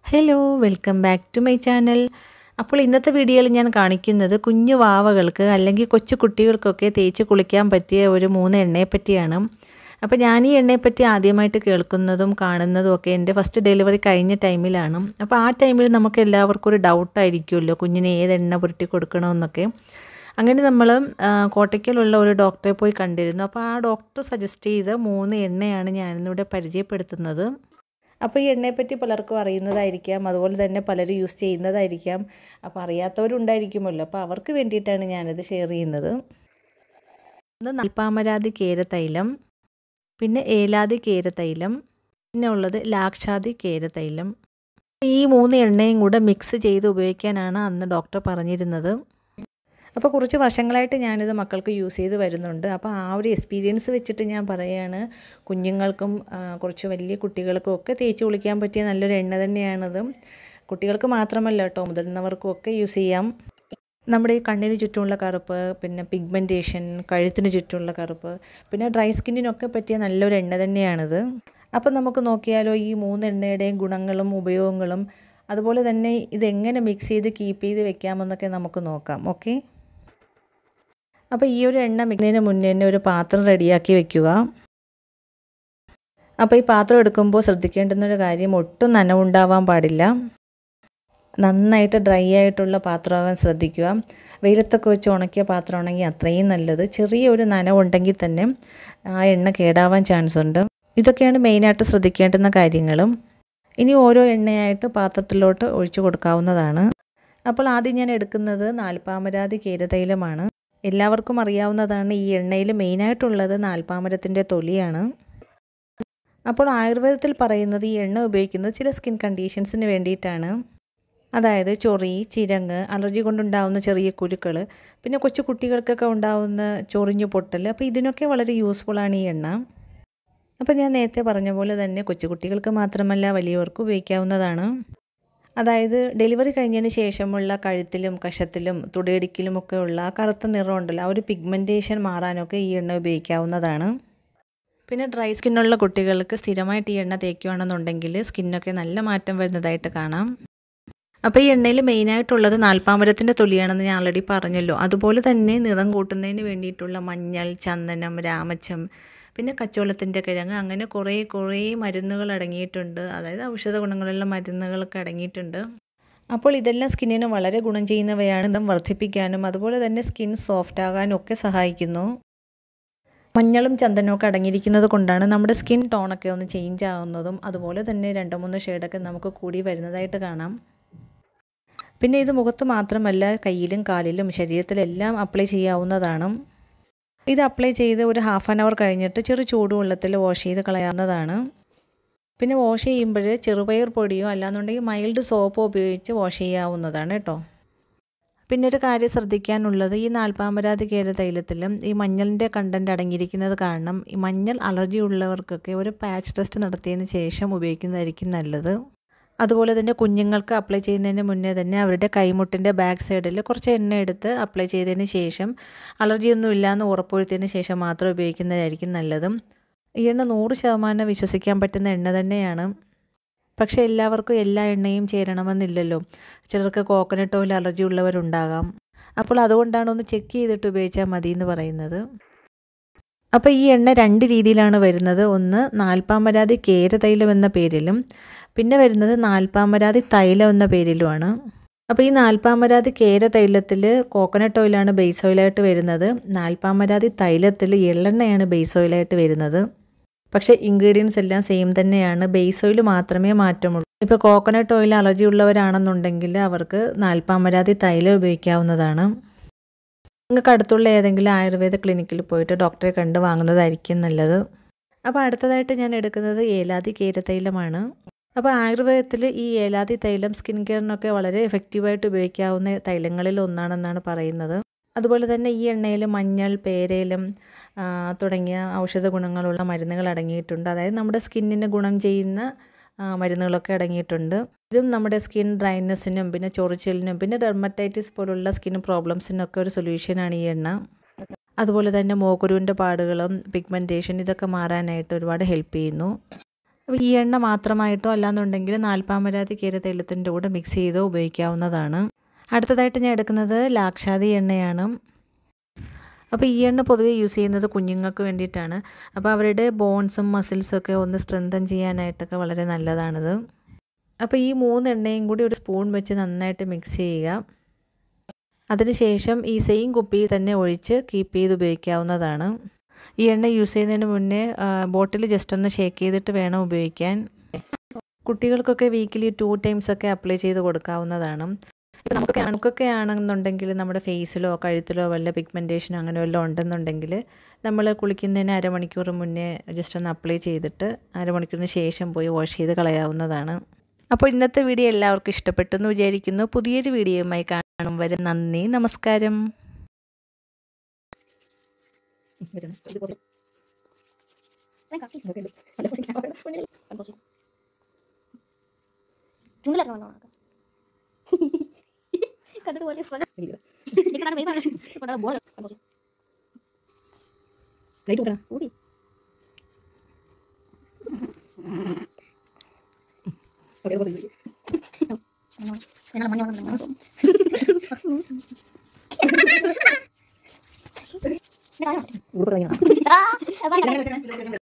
hello welcome back to my channel അപ്പോൾ ഇന്നത്തെ വീഡിയോയിൽ ഞാൻ കാണിക്കുന്നത് കുഞ്ഞു വാവകൾക്ക് അല്ലെങ്കിൽ കൊച്ചു കുട്ടികൾക്കൊക്കെ തേച്ച് കുളിക്കാൻ പറ്റിയ ഒരു മൂന്ന് എണ്ണയെ പറ്റിയാണ് അപ്പോൾ ഞാൻ ഈ എണ്ണയെപ്പറ്റി ആദ്യമായിട്ട് കേൾക്കുന്നതും കാണുന്നതും ഒക്കെ എൻ്റെ ഫസ്റ്റ് ഡെലിവറി കഴിഞ്ഞ ടൈമിലാണ് അപ്പോൾ ആ ടൈമിൽ നമുക്ക് എല്ലാവർക്കും ഒരു ഡൗട്ടായിരിക്കുമല്ലോ കുഞ്ഞിന് ഏത് എണ്ണ പുരട്ടി കൊടുക്കണമെന്നൊക്കെ അങ്ങനെ നമ്മൾ കോട്ടയ്ക്കലുള്ള ഒരു ഡോക്ടറെ പോയി കണ്ടിരുന്നു അപ്പോൾ ആ ഡോക്ടർ സജസ്റ്റ് ചെയ്ത മൂന്ന് എണ്ണയാണ് ഞാനിന്നിവിടെ പരിചയപ്പെടുത്തുന്നത് അപ്പോൾ ഈ എണ്ണയെപ്പറ്റി പലർക്കും അറിയുന്നതായിരിക്കാം അതുപോലെ തന്നെ പലരും യൂസ് ചെയ്യുന്നതായിരിക്കാം അപ്പോൾ അറിയാത്തവരുണ്ടായിരിക്കുമല്ലോ അപ്പോൾ അവർക്ക് വേണ്ടിയിട്ടാണ് ഞാനിത് ഷെയർ ചെയ്യുന്നത് ഒന്ന് നൽപ്പാമരാതി കേരതൈലം പിന്നെ ഏലാതി കേരതൈലം പിന്നെ ഉള്ളത് ലാക്ഷാതി കേരതൈലം ഈ മൂന്ന് എണ്ണയും കൂടെ മിക്സ് ചെയ്ത് ഉപയോഗിക്കാനാണ് അന്ന് ഡോക്ടർ പറഞ്ഞിരുന്നത് അപ്പോൾ കുറച്ച് വർഷങ്ങളായിട്ട് ഞാനിത് മക്കൾക്ക് യൂസ് ചെയ്ത് വരുന്നുണ്ട് അപ്പോൾ ആ ഒരു എക്സ്പീരിയൻസ് വെച്ചിട്ട് ഞാൻ പറയുകയാണ് കുഞ്ഞുങ്ങൾക്കും കുറച്ച് വലിയ കുട്ടികൾക്കും ഒക്കെ തേച്ച് കുളിക്കാൻ പറ്റിയ നല്ലൊരു എണ്ണ തന്നെയാണത് കുട്ടികൾക്ക് മാത്രമല്ല കേട്ടോ മുതിർന്നവർക്കും ഒക്കെ യൂസ് ചെയ്യാം നമ്മുടെ ഈ കണ്ണിന് ചുറ്റുമുള്ള കറുപ്പ് പിന്നെ പിഗ്മെൻറ്റേഷൻ കഴുത്തിന് ചുറ്റുമുള്ള കറുപ്പ് പിന്നെ ഡ്രൈ സ്കിന്നിനൊക്കെ പറ്റിയ നല്ലൊരു എണ്ണ തന്നെയാണിത് അപ്പോൾ നമുക്ക് നോക്കിയാലോ ഈ മൂന്ന് എണ്ണയുടെയും ഗുണങ്ങളും ഉപയോഗങ്ങളും അതുപോലെ തന്നെ ഇതെങ്ങനെ മിക്സ് ചെയ്ത് കീപ്പ് ചെയ്ത് വെക്കാമെന്നൊക്കെ നമുക്ക് നോക്കാം ഓക്കെ അപ്പോൾ ഈ ഒരു എണ്ണ മിക്കുന്നതിന് മുന്നേ തന്നെ ഒരു പാത്രം റെഡിയാക്കി വെക്കുക അപ്പോൾ ഈ പാത്രം എടുക്കുമ്പോൾ ശ്രദ്ധിക്കേണ്ടുന്നൊരു കാര്യം ഒട്ടും നനവുണ്ടാവാൻ പാടില്ല നന്നായിട്ട് ഡ്രൈ ആയിട്ടുള്ള പാത്രമാകാൻ ശ്രദ്ധിക്കുക വെയിലത്തൊക്കെ വെച്ച് ഉണക്കിയ പാത്രമാണെങ്കിൽ അത്രയും നല്ലത് ചെറിയ ഒരു നനവുണ്ടെങ്കിൽ തന്നെ ആ എണ്ണ കേടാവാൻ ചാൻസ് ഉണ്ട് ഇതൊക്കെയാണ് മെയിനായിട്ട് ശ്രദ്ധിക്കേണ്ടുന്ന കാര്യങ്ങളും ഇനി ഓരോ എണ്ണയായിട്ട് പാത്രത്തിലോട്ട് ഒഴിച്ചു കൊടുക്കാവുന്നതാണ് അപ്പോൾ ആദ്യം ഞാൻ എടുക്കുന്നത് നാൽപ്പാമരാതി കേരതൈലമാണ് എല്ലാവർക്കും അറിയാവുന്നതാണ് ഈ എണ്ണയിൽ മെയിനായിട്ടുള്ളത് നാൽപ്പാമരത്തിൻ്റെ തൊലിയാണ് അപ്പോൾ ആയുർവേദത്തിൽ പറയുന്നത് ഈ എണ്ണ ഉപയോഗിക്കുന്നത് ചില സ്കിൻ കണ്ടീഷൻസിന് വേണ്ടിയിട്ടാണ് അതായത് ചൊറി ചിരങ്ങ് അലർജി കൊണ്ടുണ്ടാവുന്ന ചെറിയ കുരുക്കൾ പിന്നെ കൊച്ചു കുട്ടികൾക്കൊക്കെ ഉണ്ടാവുന്ന ചൊറിഞ്ഞു പൊട്ടൽ അപ്പോൾ ഇതിനൊക്കെ വളരെ യൂസ്ഫുള്ളാണ് ഈ എണ്ണ അപ്പോൾ ഞാൻ നേരത്തെ പറഞ്ഞ പോലെ തന്നെ കൊച്ചുകുട്ടികൾക്ക് മാത്രമല്ല വലിയവർക്കും ഉപയോഗിക്കാവുന്നതാണ് അതായത് ഡെലിവറി കഴിഞ്ഞതിന് ശേഷമുള്ള കഴുത്തിലും കഷത്തിലും തുടയിടിക്കലും ഒക്കെ ഉള്ള ആ കറുത്ത നിറം ഉണ്ടല്ലോ ആ ഒരു പിഗ്മെൻറ്റേഷൻ മാറാനൊക്കെ ഈ എണ്ണ ഉപയോഗിക്കാവുന്നതാണ് പിന്നെ ഡ്രൈ സ്കിന്നുള്ള കുട്ടികൾക്ക് സ്ഥിരമായിട്ട് ഈ എണ്ണ തേക്കുകയാണെന്നുണ്ടെങ്കിൽ സ്കിന്നൊക്കെ നല്ല മാറ്റം വരുന്നതായിട്ട് കാണാം അപ്പോൾ ഈ എണ്ണയിൽ മെയിനായിട്ടുള്ളത് നാൽപ്പാമരത്തിൻ്റെ തൊലിയാണെന്ന് ഞാൻ ഓൾറെഡി പറഞ്ഞല്ലോ അതുപോലെ തന്നെ നിറം കൂട്ടുന്നതിന് വേണ്ടിയിട്ടുള്ള മഞ്ഞൾ ചന്ദനം രാമച്ചം പിന്നെ കച്ചോളത്തിൻ്റെ കിഴങ്ങ് അങ്ങനെ കുറേ കുറേ മരുന്നുകൾ അടങ്ങിയിട്ടുണ്ട് അതായത് ഔഷധ ഗുണങ്ങളുള്ള മരുന്നുകളൊക്കെ അടങ്ങിയിട്ടുണ്ട് അപ്പോൾ ഇതെല്ലാം സ്കിന്നിന് വളരെ ഗുണം ചെയ്യുന്നവയാണ് ഇതും വർദ്ധിപ്പിക്കാനും അതുപോലെ തന്നെ സ്കിൻ സോഫ്റ്റ് ആകാനും ഒക്കെ സഹായിക്കുന്നു മഞ്ഞളും ചന്ദനവും ഒക്കെ അടങ്ങിയിരിക്കുന്നത് കൊണ്ടാണ് നമ്മുടെ സ്കിൻ ടോണൊക്കെ ഒന്ന് ചേഞ്ച് ആവുന്നതും അതുപോലെ തന്നെ രണ്ട് മൂന്ന് ഷെയ്ഡൊക്കെ നമുക്ക് കൂടി വരുന്നതായിട്ട് കാണാം പിന്നെ ഇത് മുഖത്ത് മാത്രമല്ല കയ്യിലും കാലിലും ശരീരത്തിലെല്ലാം അപ്ലൈ ചെയ്യാവുന്നതാണ് ഇത് അപ്ലൈ ചെയ്ത് ഒരു ഹാഫ് ആൻ അവർ കഴിഞ്ഞിട്ട് ചെറു ചൂടുവെള്ളത്തിൽ വാഷ് ചെയ്ത് കളയാവുന്നതാണ് പിന്നെ വാഷ് ചെയ്യുമ്പോൾ ചെറുപയർ പൊടിയോ അല്ലാന്നുണ്ടെങ്കിൽ മൈൽഡ് സോപ്പോ ഉപയോഗിച്ച് വാഷ് ചെയ്യാവുന്നതാണ് കേട്ടോ പിന്നെ ഒരു കാര്യം ശ്രദ്ധിക്കാനുള്ളത് ഈ നാൽപ്പാമരാതി കേര തൈലത്തിലും ഈ മഞ്ഞളിൻ്റെ കണ്ടൻറ്റ് അടങ്ങിയിരിക്കുന്നത് കാരണം ഈ മഞ്ഞൾ അലർജി ഉള്ളവർക്കൊക്കെ ഒരു പാച്ച് ടെസ്റ്റ് നടത്തിയതിന് ശേഷം ഉപയോഗിക്കുന്നതായിരിക്കും നല്ലത് അതുപോലെ തന്നെ കുഞ്ഞുങ്ങൾക്ക് അപ്ലൈ ചെയ്യുന്നതിന് മുന്നേ തന്നെ അവരുടെ കൈമുട്ടിൻ്റെ ബാക്ക് സൈഡിൽ കുറച്ച് എണ്ണ എടുത്ത് അപ്ലൈ ചെയ്തതിന് ശേഷം അലർജിയൊന്നും ഇല്ലയെന്ന് ഉറപ്പുവരുത്തിയതിന് ശേഷം മാത്രം ഉപയോഗിക്കുന്നതായിരിക്കും നല്ലതും ഈ എണ്ണ നൂറ് ശതമാനം വിശ്വസിക്കാൻ പറ്റുന്ന എണ്ണ തന്നെയാണ് പക്ഷേ എല്ലാവർക്കും എല്ലാ എണ്ണയും ചേരണമെന്നില്ലല്ലോ ചിലർക്ക് കോക്കനട്ട് ഓയിൽ അലർജി ഉള്ളവരുണ്ടാകാം അപ്പോൾ അതുകൊണ്ടാണ് ഒന്ന് ചെക്ക് ചെയ്തിട്ട് ഉപയോഗിച്ചാൽ മതി എന്ന് പറയുന്നത് അപ്പോൾ ഈ എണ്ണ രണ്ട് രീതിയിലാണ് വരുന്നത് ഒന്ന് നാൽപ്പാമരാതി കേരതൈലം എന്ന പേരിലും പിന്നെ വരുന്നത് നാൽപ്പാമരാതി തൈലം എന്ന പേരിലുമാണ് അപ്പോൾ ഈ നാൽപ്പാമരാതി കേര തൈലത്തിൽ കോക്കനട്ട് ഓയിലാണ് ബേസ് ഓയിലായിട്ട് വരുന്നത് നാൽപ്പാമരാതി തൈലത്തിൽ എള്ളെണ്ണയാണ് ബേസ് ഓയിലായിട്ട് വരുന്നത് പക്ഷേ ഇൻഗ്രീഡിയൻസ് എല്ലാം സെയിം തന്നെയാണ് ബേസ് ഓയിൽ മാത്രമേ മാറ്റമുള്ളൂ ഇപ്പോൾ കോക്കനട്ട് ഓയിൽ അലർജി ഉള്ളവരാണെന്നുണ്ടെങ്കിൽ അവർക്ക് നാൽപ്പാമരാതി തൈലം ഉപയോഗിക്കാവുന്നതാണ് നിങ്ങൾക്ക് അടുത്തുള്ള ഏതെങ്കിലും ആയുർവേദ ക്ലിനിക്കിൽ പോയിട്ട് ഡോക്ടറെ കണ്ട് വാങ്ങുന്നതായിരിക്കും നല്ലത് അപ്പോൾ അടുത്തതായിട്ട് ഞാൻ എടുക്കുന്നത് ഏലാതി കേരതൈലമാണ് അപ്പോൾ ആയുർവേദത്തിൽ ഈ ഏലാതി തൈലം സ്കിൻ കെയറിനൊക്കെ വളരെ എഫക്റ്റീവായിട്ട് ഉപയോഗിക്കാവുന്ന തൈലങ്ങളിൽ ഒന്നാണെന്നാണ് പറയുന്നത് അതുപോലെ തന്നെ ഈ എണ്ണയിൽ മഞ്ഞൾ പേരേലം തുടങ്ങിയ ഔഷധ ഗുണങ്ങളുള്ള മരുന്നുകൾ അടങ്ങിയിട്ടുണ്ട് അതായത് നമ്മുടെ സ്കിന്നിന് ഗുണം ചെയ്യുന്ന മരുന്നുകളൊക്കെ അടങ്ങിയിട്ടുണ്ട് ഇതും നമ്മുടെ സ്കിൻ ഡ്രൈനെസ്സിനും പിന്നെ ചൊറിച്ചിലിനും പിന്നെ ഡെർമറ്റൈറ്റിസ് പോലുള്ള സ്കിൻ പ്രോബ്ലംസിനൊക്കെ ഒരു സൊല്യൂഷനാണ് ഈ എണ്ണ അതുപോലെ തന്നെ മോക്കുരുവിൻ്റെ പാടുകളും പിഗ്മെൻറ്റേഷൻ ഇതൊക്കെ മാറാനായിട്ട് ഒരുപാട് ഹെൽപ്പ് ചെയ്യുന്നു അപ്പോൾ ഈ എണ്ണ മാത്രമായിട്ടോ അല്ലാന്നുണ്ടെങ്കിൽ നാൽപ്പാമരാതി കീര തൈലത്തിൻ്റെ കൂടെ മിക്സ് ചെയ്തോ ഉപയോഗിക്കാവുന്നതാണ് അടുത്തതായിട്ട് ഞാൻ എടുക്കുന്നത് ലാക്ഷാതി എണ്ണയാണ് അപ്പോൾ ഈ എണ്ണ പൊതുവേ യൂസ് ചെയ്യുന്നത് കുഞ്ഞുങ്ങൾക്ക് വേണ്ടിയിട്ടാണ് അപ്പോൾ അവരുടെ ബോൺസും മസിൽസും ഒക്കെ ഒന്ന് സ്ട്രെങ്തൻ ചെയ്യാനായിട്ടൊക്കെ വളരെ നല്ലതാണിത് അപ്പോൾ ഈ മൂന്ന് എണ്ണയും കൂടി ഒരു സ്പൂൺ വെച്ച് നന്നായിട്ട് മിക്സ് ചെയ്യുക അതിനുശേഷം ഈ സെയിം കുപ്പിയിൽ തന്നെ ഒഴിച്ച് കീപ്പ് ചെയ്ത് ഉപയോഗിക്കാവുന്നതാണ് ഈ എണ്ണ യൂസ് ചെയ്യുന്നതിന് മുന്നേ ബോട്ടിൽ ജസ്റ്റ് ഒന്ന് ഷേക്ക് ചെയ്തിട്ട് വേണം ഉപയോഗിക്കാൻ കുട്ടികൾക്കൊക്കെ വീക്കിലി ടു ടൈംസ് ഒക്കെ അപ്ലൈ ചെയ്ത് കൊടുക്കാവുന്നതാണ് ഇപ്പം നമുക്കൊക്കെ നമുക്കൊക്കെ ആണെന്നുണ്ടെങ്കിൽ നമ്മുടെ ഫേസിലോ കഴുത്തിലോ വല്ല പിഗ്മെൻറ്റേഷനോ അങ്ങനെ വല്ലതും ഉണ്ടെന്നുണ്ടെങ്കിൽ നമ്മൾ കുളിക്കുന്നതിന് അരമണിക്കൂർ മുന്നേ ജസ്റ്റ് ഒന്ന് അപ്ലൈ ചെയ്തിട്ട് അരമണിക്കൂറിന് ശേഷം പോയി വാഷ് ചെയ്ത് കളയാവുന്നതാണ് അപ്പോൾ ഇന്നത്തെ വീഡിയോ എല്ലാവർക്കും ഇഷ്ടപ്പെട്ടു എന്ന് വിചാരിക്കുന്നു പുതിയൊരു വീഡിയോയുമായി കാണും വരെ നന്ദി നമസ്കാരം ചുണ്ടിലൊക്കെ വന്നോ കണ്ടിട്ട് പോലെ ബോൾ കൂടി ഞങ്ങൾ മഞ്ഞ വന്നു ഉടുപ്പ് കഴിഞ്ഞാ ആ